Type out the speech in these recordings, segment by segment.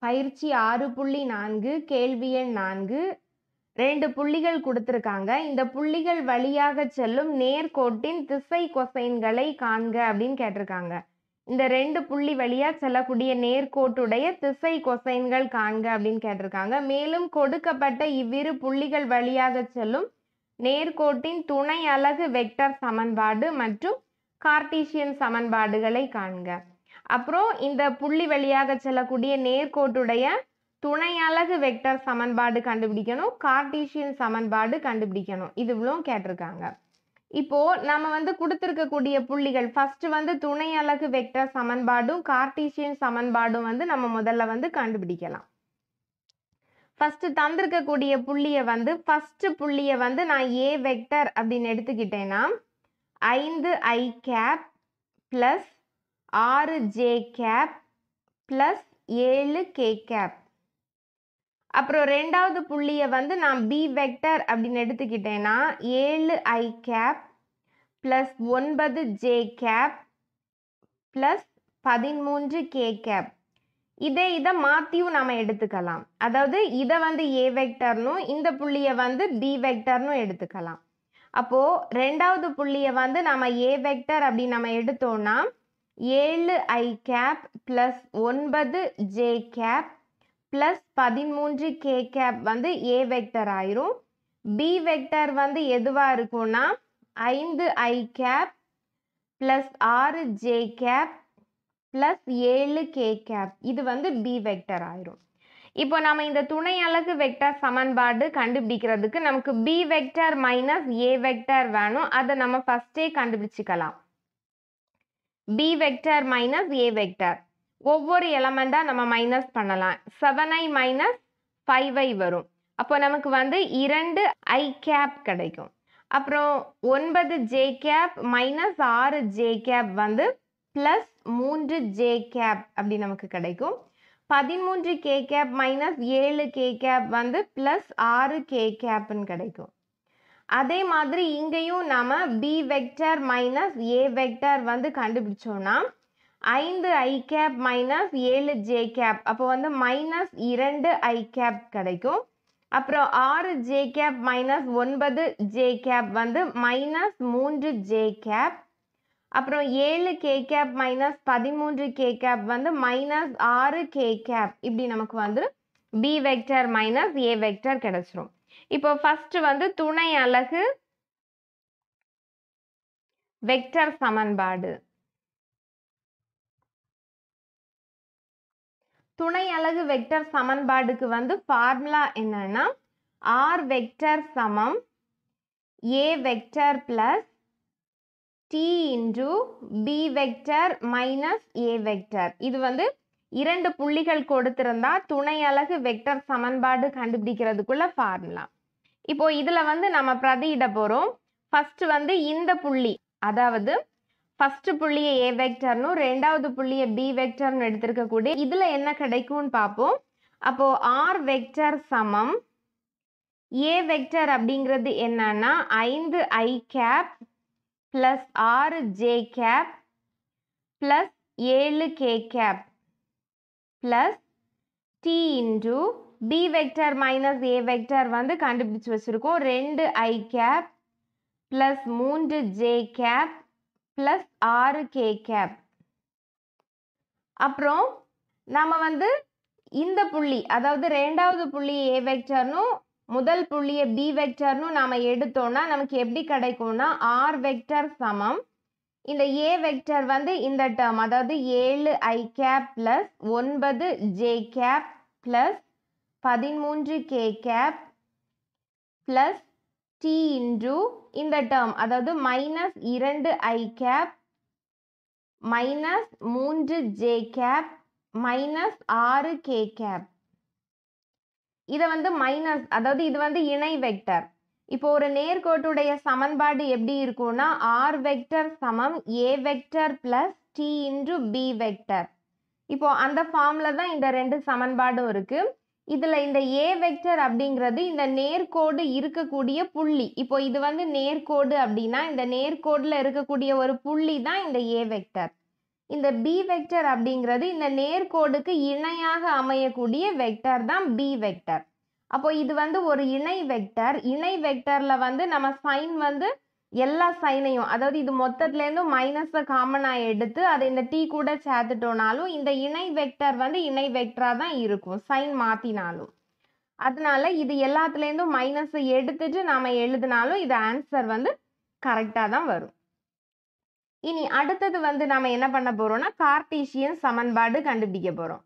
பயிற்சி ஆறு புள்ளி நான்கு கேள்வி எண் நான்கு ரெண்டு புள்ளிகள் கொடுத்துருக்காங்க இந்த புள்ளிகள் வழியாக செல்லும் நேர்கோட்டின் திசை கொசைன்களை காண்க அப்படின்னு கேட்டிருக்காங்க இந்த ரெண்டு புள்ளி வழியா செல்லக்கூடிய நேர்கோட்டுடைய திசை கொசைன்கள் காண்க அப்படின்னு கேட்டிருக்காங்க மேலும் கொடுக்கப்பட்ட இவ்விரு புள்ளிகள் வழியாக செல்லும் நேர்கோட்டின் துணை அலகு வெக்டர் சமன்பாடு மற்றும் கார்ட்டீசியன் சமன்பாடுகளை காண்க அப்புறம் இந்த புள்ளி வழியாக செல்லக்கூடிய நேர்கோட்டுடைய துணை அலகு வெக்டர் சமன்பாடு கண்டுபிடிக்கணும் கார்ட்டீசியன் சமன்பாடு கண்டுபிடிக்கணும் இது இவ்வளோ கேட்டிருக்காங்க இப்போ நம்ம வந்து கொடுத்துருக்கக்கூடிய புள்ளிகள் ஃபர்ஸ்ட் வந்து துணை அலகு வெக்டர் சமன்பாடும் கார்ட்டீசியன் சமன்பாடும் வந்து நம்ம முதல்ல வந்து கண்டுபிடிக்கலாம் ஃபர்ஸ்ட் தந்திருக்கக்கூடிய புள்ளியை வந்து ஃபர்ஸ்ட் புள்ளியை வந்து நான் ஏ வெக்டர் அப்படின்னு எடுத்துக்கிட்டேன்னா ஐந்து ஐ கேப் ப்ளஸ் ஆறு ஜே கேப் ப்ளஸ் ஏழு கே கேப் அப்புறம் ரெண்டாவது புள்ளியை வந்து நான் பி வெக்டர் அப்படின்னு எடுத்துக்கிட்டேன்னா ஏழு ஐ கேப் ப்ளஸ் ஒன்பது ஜே கேப் ப்ளஸ் பதிமூன்று கே கேப் இதே இதை மாற்றியும் நம்ம எடுத்துக்கலாம் அதாவது இதை வந்து ஏ வெக்டர்னும் இந்த புள்ளியை வந்து பி வெக்டர்னும் எடுத்துக்கலாம் அப்போது ரெண்டாவது புள்ளியை வந்து நம்ம ஏ வெக்டர் அப்படி நம்ம எடுத்தோம்னா ஏழு ஐ கேப் ப்ளஸ் ஒன்பது ஜே கேப் ப்ளஸ் பதிமூன்று கே கேப் வந்து ஏ வெக்டர் ஆயிரும் பி வெக்டர் வந்து எதுவாக இருக்கும்னா ஐந்து ஐ கேப் ப்ளஸ் ஆறு ஜே கேப் ப்ளஸ் ஏழு கே கேப் இது வந்து பி வெக்டர் ஆயிரும் இப்போ நம்ம இந்த துணை அலகு வெக்டர் சமன்பாடு கண்டுபிடிக்கிறதுக்கு நமக்கு B vector minus A vector வேணும் அதை நம்ம ஃபஸ்ட்டே கண்டுபிடிச்சிக்கலாம் B vector minus A vector ஒவ்வொரு எலமெண்ட்டாக நம்ம மைனஸ் பண்ணலாம் seven I minus five I வரும் அப்போ நமக்கு வந்து இரண்டு ஐ கேப் கிடைக்கும் அப்புறம் ஒன்பது ஜே கேப் மைனஸ் ஆறு ஜே கேப் வந்து ப்ளஸ் மூன்று ஜே கேப் அப்படி நமக்கு கிடைக்கும் பதிமூன்று கே கேப் மைனஸ் ஏழு கே கேப் வந்து ப்ளஸ் ஆறு கே கேப்னு கிடைக்கும் அதே மாதிரி இங்கேயும் நம்ம B vector minus A vector வந்து கண்டுபிடிச்சோம்னா ஐந்து ஐ கேப் மைனஸ் ஏழு ஜே கேப் அப்போ வந்து மைனஸ் இரண்டு ஐ கேப் கிடைக்கும் அப்புறம் ஆறு ஜே கேப் மைனஸ் ஒன்பது ஜே கேப் வந்து மைனஸ் மூன்று ஜே கேப் அப்புறம் ஏழு கே கேப் மைனஸ் பதிமூன்று கே கேப் வந்து மைனஸ் ஆறு கே கேப் இப்படி நமக்கு வந்து B vector minus A vector கிடைச்சிரும் இப்போ ஃபர்ஸ்ட் வந்து துணை அலகு வெக்டர் சமன்பாடு துணை அலகு வெக்டர் சமன்பாடுக்கு வந்து ஃபார்முலா என்னன்னா ஆர் வெக்டர் சமம் A vector plus T into B vector minus A vector இது வந்து இரண்டு புள்ளிகள் கொடுத்திருந்தா துணை அலகு வெக்டர் சமன்பாடு கண்டுபிடிக்கிறதுக்குள்ள ஃபார்முலா இப்போ இதுல வந்து நம்ம பிரதியிட போறோம் ஃபர்ஸ்ட் வந்து இந்த புள்ளி அதாவது ஃபர்ஸ்ட் புள்ளியை ஏ வெக்டர்னும் ரெண்டாவது புள்ளியை பி வெக்டர்னு எடுத்திருக்கக்கூடிய இதுல என்ன கிடைக்கும்னு பார்ப்போம் அப்போ ஆர் வெக்டர் சமம் ஏ வெக்டர் அப்படிங்கிறது என்னன்னா ஐந்து ஐ கேப் ப்ளஸ் ஆறு ஜே கேப் ப்ளஸ் ஏழு K cap plus T into B vector minus A vector வந்து கண்டுபிடிச்சு வச்சுருக்கோம் ரெண்டு ஐ கேப் ப்ளஸ் மூன்று ஜே கேப் ப்ளஸ் ஆறு கே கேப் அப்புறம் நம்ம வந்து இந்த புள்ளி அதாவது ரெண்டாவது புள்ளி ஏ வெக்டர்னும் முதல் புள்ளியை பி வெக்டர்னு நாம எடுத்தோம்னா நமக்கு எப்படி கிடைக்கும்னா ஆர் வெக்டர் சமம் இந்த ஏ வெக்டர் வந்து இந்த டேர்ம் அதாவது ஏழு ஐ கேப் ப்ளஸ் ஒன்பது ஜே கேப் ப்ளஸ் பதிமூன்று K cap plus T into இந்த டேர்ம் அதாவது மைனஸ் இரண்டு ஐ கேப் மைனஸ் மூன்று ஜே கேப் மைனஸ் ஆறு கே கேப் இதை வந்து மைனஸ் அதாவது இது வந்து இணை வெக்டர் இப்போ ஒரு நேர்கோட்டுடைய சமன்பாடு எப்படி இருக்கும்னா ஆர் வெக்டர் சமம் A vector plus T into B vector இப்போ அந்த ஃபார்ம்ல தான் இந்த ரெண்டு சமன்பாடும் இருக்கு இதுல இந்த ஏ வெக்டர் அப்படிங்கிறது இந்த நேர்கோடு இருக்கக்கூடிய புள்ளி இப்போ இது வந்து நேர்கோடு அப்படின்னா இந்த நேர்கோடுல இருக்கக்கூடிய ஒரு புள்ளி தான் இந்த ஏ வெக்டர் இந்த பி வெக்டர் அப்படிங்கிறது இந்த நேர்கோடுக்கு இணையாக அமையக்கூடிய வெக்டர் தான் பி வெக்டர் அப்போ இது வந்து ஒரு இணை வெக்டர் இணை வெக்டர்ல வந்து நம்ம சைன் வந்து எல்லா சைனையும் அதாவது இது மொத்தத்துலேருந்து மைனஸை காமனாக எடுத்து அதை இந்த டி கூட சேர்த்துட்டோம்னாலும் இந்த இணை வெக்டர் வந்து இணை வெக்டராக தான் இருக்கும் சைன் மாற்றினாலும் அதனால இது எல்லாத்துலேருந்தும் மைனஸை எடுத்துட்டு நாம் எழுதினாலும் இது ஆன்சர் வந்து கரெக்டாக தான் வரும் இனி அடுத்தது வந்து நம்ம என்ன பண்ண போறோம்னா கார்டீசியன் சமன்பாடு கண்டுபிடிக்க போறோம்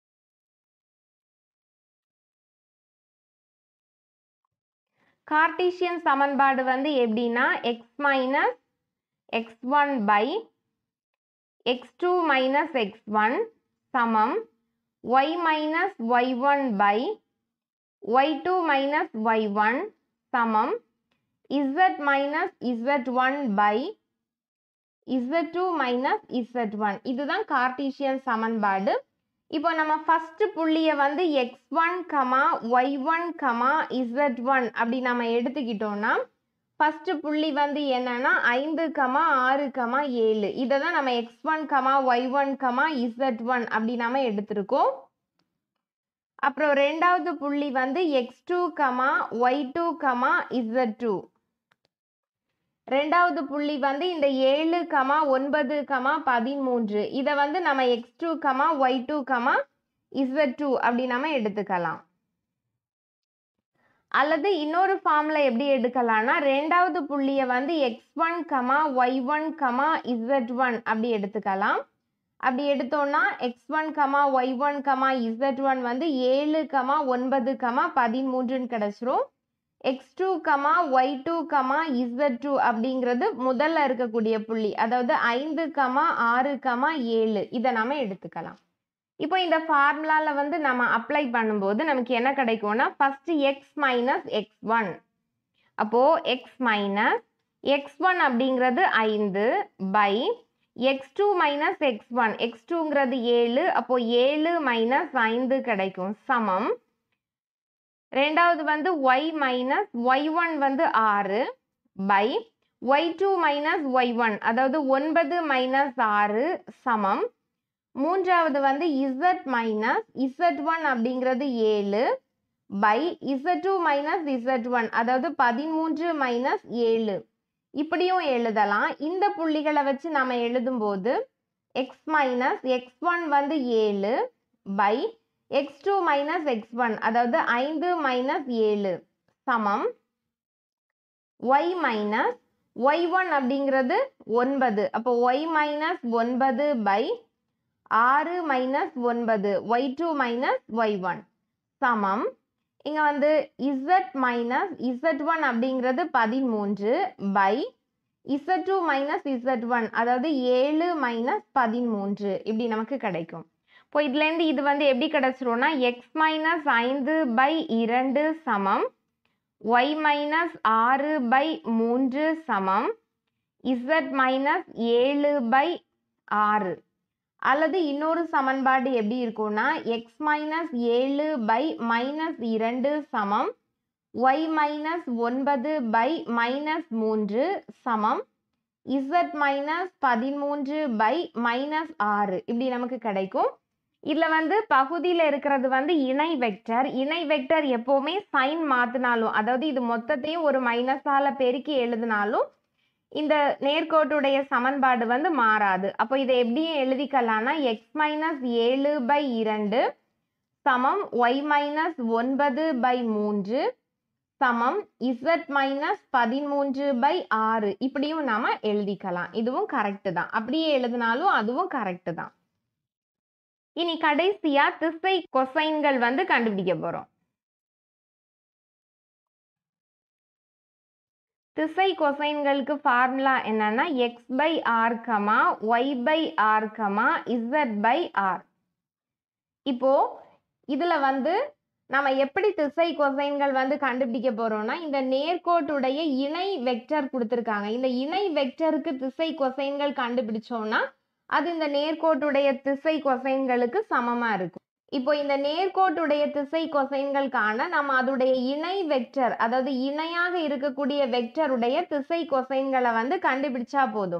கார்டீசியன் சமன்பாடு வந்து எப்படின்னா X minus X one by X two minus X one சமம் Y minus Y one by Y two minus Y one சமம் Z minus Z one by Z two minus Z one இதுதான் cartesian சமன்பாடு இப்போ நம்ம first புள்ளியை வந்து X one comma Y one comma Z one அப்படி நம்ம எடுத்துக்கிட்டோம்னா ஃபர்ஸ்ட் புள்ளி வந்து என்னன்னா ஐந்து கமா ஆறு கமா ஏழு இதை தான் நம்ம X one comma Y one comma Z one அப்படி நம்ம எடுத்திருக்கோம் அப்புறம் ரெண்டாவது புள்ளி வந்து X two comma Y two comma Z two ரெண்டாவது புள்ளி வந்து இந்த ஏழு கமா ஒன்பது கமா பதிமூன்று இதை வந்து நம்ம X two comma Y two comma Z two அப்படி நம்ம எடுத்துக்கலாம் அல்லது இன்னொரு ஃபார்ம்ல எப்படி எடுக்கலாம்னா ரெண்டாவது புள்ளியை வந்து X one comma Y one comma Z one அப்படி எடுத்துக்கலாம் அப்படி எடுத்தோம்னா X one comma Y one comma Z one வந்து ஏழு கமா ஒன்பது கமா பதிமூன்றுன்னு கிடச்சிரும் X two comma Y two comma Z two அப்படிங்கிறது முதல்ல இருக்கக்கூடிய புள்ளி அதாவது ஐந்து கமா ஆறு கமா ஏழு இதை நம்ம எடுத்துக்கலாம் இப்போ இந்த ஃபார்முலாவில் வந்து நம்ம அப்ளை பண்ணும்போது நமக்கு என்ன கிடைக்கும்னா first X minus X one அப்போது எக்ஸ் மைனஸ் எக்ஸ் ஒன் அப்படிங்கிறது ஐந்து by X two minus X one X டூங்கிறது ஏழு அப்போது ஏழு மைனஸ் ஐந்து கிடைக்கும் சமம் ரெண்டாவது வந்து ஒய் மைனஸ் ஒய் ஒன் வந்து ஆறு by Y two minus Y one அதாவது ஒன்பது மைனஸ் ஆறு சமம் மூன்றாவது வந்து இசட் மைனஸ் இசட் ஒன் அப்படிங்கிறது ஏழு by Z two minus Z one அதாவது பதிமூன்று மைனஸ் ஏழு இப்படியும் எழுதலாம் இந்த புள்ளிகளை வச்சு நம்ம எழுதும்போது எக்ஸ் மைனஸ் எக்ஸ் ஒன் வந்து ஏழு by X two minus X one அதாவது ஐந்து மைனஸ் ஏழு சமம் ஒய் மைனஸ் ஒய் ஒன் அப்படிங்கிறது ஒன்பது அப்போ ஒய் மைனஸ் ஒன்பது பை ஆறு மைனஸ் ஒன்பது Y two minus Y one சமம் இங்கே வந்து இசட் மைனஸ் இசட் ஒன் அப்படிங்கிறது பதிமூன்று by Z two minus Z one அதாவது ஏழு மைனஸ் பதிமூன்று இப்படி நமக்கு கிடைக்கும் இப்போ இதுலேருந்து இது வந்து எப்படி கிடச்சிரும்னா எக்ஸ் மைனஸ் ஐந்து பை இரண்டு சமம் ஒய் மைனஸ் ஆறு பை மூன்று சமம் இசட் மைனஸ் ஏழு பை ஆறு அல்லது இன்னொரு சமன்பாடு எப்படி இருக்கும்னா எக்ஸ் மைனஸ் ஏழு பை மைனஸ் இரண்டு சமம் ஒய் மைனஸ் ஒன்பது பை மைனஸ் மூன்று சமம் இசட் மைனஸ் பதிமூன்று பை மைனஸ் ஆறு இப்படி நமக்கு கிடைக்கும் இதில் வந்து பகுதியில் இருக்கிறது வந்து இணை வெக்டர் இணை வெக்டர் எப்போவுமே சைன் மாற்றினாலும் அதாவது இது மொத்தத்தையும் ஒரு மைனஸால் பெருக்கி எழுதினாலும் இந்த நேர்கோட்டுடைய சமன்பாடு வந்து மாறாது அப்போ இதை எப்படியும் எழுதிக்கலாம்னா எக்ஸ் மைனஸ் ஏழு பை இரண்டு சமம் ஒய் மைனஸ் ஒன்பது பை மூன்று சமம் இசட் மைனஸ் பதிமூன்று பை ஆறு இப்படியும் நாம எழுதிக்கலாம் இதுவும் கரெக்டு தான் அப்படியே எழுதினாலும் அதுவும் கரெக்டு தான் இனி கடைசியா திசை கொசைன்கள் வந்து கண்டுபிடிக்க போறோம் திசை கொசைன்களுக்கு ஃபார்முலா என்னன்னா X by R comma Y by R comma Z by R இப்போ இதுல வந்து நம்ம எப்படி திசை கொசைன்கள் வந்து கண்டுபிடிக்க போறோம்னா இந்த நேர்கோட்டுடைய இணை வெக்டர் கொடுத்துருக்காங்க இந்த இணை வெக்டருக்கு திசை கொசைன்கள் கண்டுபிடிச்சோம்னா அது இந்த நேர்கோட்டுடைய திசை கொசைன்களுக்கு சமமா இருக்கும் இப்போ இந்த நேர்கோட்டுடைய திசை கொசைன்கள் காண நம்ம அதோடைய இணை வெக்டர் அதாவது இணையாக இருக்கக்கூடிய வெக்டருடைய திசை கொசைன்களை வந்து கண்டுபிடிச்சா போதும்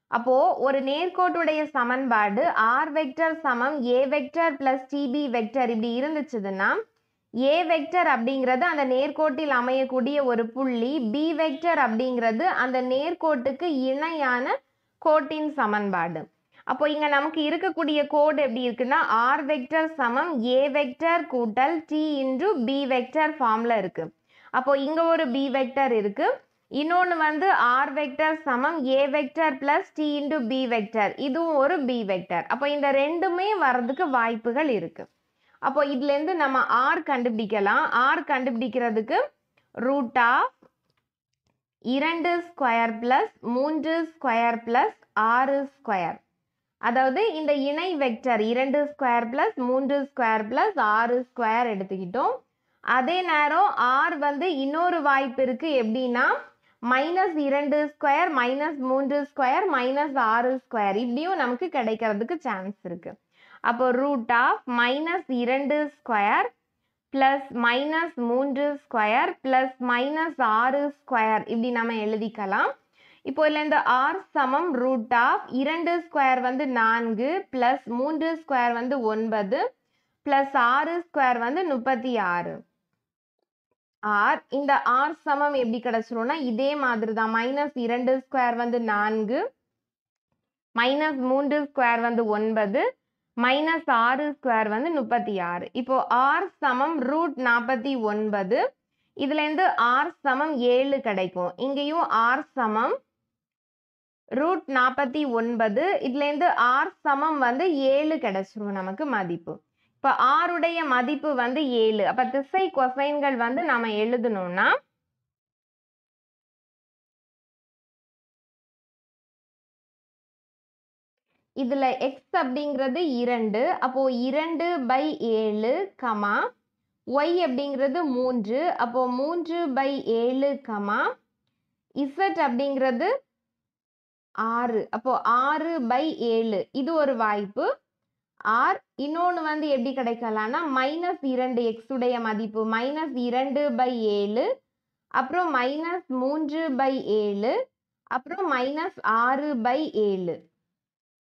அப்போ ஒரு நேர்கோட்டுடைய சமன்பாடு ஆர் வெக்டர் சமம் A vector plus T B vector இப்படி இருந்துச்சுதுன்னா ஏ வெக்டர் அப்படிங்கிறது அந்த நேர்கோட்டில் அமையக்கூடிய ஒரு புள்ளி பி வெக்டர் அப்படிங்கிறது அந்த நேர்கோட்டுக்கு இணையான கோட்டின் சமன்பாடு அப்போ இங்க நமக்கு இருக்கக்கூடிய கோடு எப்படி இருக்குன்னா ஆர் வெக்டர் சமம் ஏ வெக்டர் கூட்டல் டி இன்டு பி வெக்டர் ஃபார்ம்ல இருக்கு அப்போ இங்க ஒரு பி வெக்டர் இருக்கு இன்னொன்று வந்து ஆர் வெக்டர் சமம் A vector plus T into B vector இதுவும் ஒரு பி வெக்டர் அப்போ இந்த ரெண்டுமே வர்றதுக்கு வாய்ப்புகள் இருக்கு அப்போ இதுலேருந்து நம்ம ஆர் கண்டுபிடிக்கலாம் ஆர் கண்டுபிடிக்கிறதுக்கு ரூட் ஆஃப் இரண்டு ஸ்கொயர் பிளஸ் மூன்று ஸ்கொயர் பிளஸ் ஆறு ஸ்கொயர் அதாவது இந்த இணை வெக்டர் இரண்டு ஸ்கொயர் பிளஸ் மூன்று ஸ்கொயர் பிளஸ் ஆறு ஸ்கொயர் எடுத்துக்கிட்டோம் அதே நேரம் ஆர் வந்து இன்னொரு வாய்ப்பு இருக்கு எப்படின்னா மைனஸ் இரண்டு ஸ்கொயர் மைனஸ் மூன்று ஸ்கொயர் மைனஸ் ஆறு ஸ்கொயர் இப்படியும் நமக்கு கிடைக்கிறதுக்கு சான்ஸ் இருக்கு அப்போ ரூட் ஆஃப் மைனஸ் இரண்டு ஸ்கொயர் பிளஸ் மைனஸ் மூன்று ஸ்கொயர் பிளஸ் மைனஸ் ஆறு ஸ்கொயர் இப்படி நம்ம எழுதிக்கலாம் இப்போ இல்லை இந்த ஆர் சமம் ரூட் ஆஃப் இரண்டு ஸ்கொயர் வந்து நான்கு பிளஸ் மூன்று ஸ்கொயர் வந்து ஒன்பது பிளஸ் ஆறு ஸ்கொயர் வந்து முப்பத்தி ஆறு ஆர் இந்த ஆர் சமம் எப்படி கிடைச்சிரும்னா இதே மாதிரி தான் மைனஸ் இரண்டு ஸ்கொயர் வந்து நான்கு மைனஸ் மூன்று ஸ்கொயர் வந்து ஒன்பது மைனஸ் ஆறு ஸ்கொயர் வந்து முப்பத்தி ஆறு இப்போ ஆர் சமம் ரூட் நாற்பத்தி ஒன்பது இதுலேருந்து ஆர் சமம் ஏழு கிடைக்கும் இங்கேயும் ஆர் சமம் ரூட் நாற்பத்தி ஒன்பது இதுலேருந்து ஆர் சமம் வந்து ஏழு கிடைச்சிரும் நமக்கு மதிப்பு இப்போ ஆருடைய மதிப்பு வந்து ஏழு அப்போ திசை கொசைன்கள் வந்து நம்ம எழுதணும்னா இதில் எக்ஸ் அப்படிங்கிறது இரண்டு அப்போ இரண்டு பை ஏழு கமா ஒய் அப்படிங்கிறது மூன்று அப்போ மூன்று பை ஏழு கமா இசட் அப்படிங்கிறது ஆறு அப்போ ஆறு பை ஏழு இது ஒரு வாய்ப்பு ஆர் இன்னொன்று வந்து எப்படி கிடைக்கலாம்னா மைனஸ் இரண்டு எக்ஸ் உடைய மதிப்பு மைனஸ் இரண்டு பை ஏழு அப்புறம் மைனஸ் மூன்று பை ஏழு அப்புறம் மைனஸ் ஆறு பை ஏழு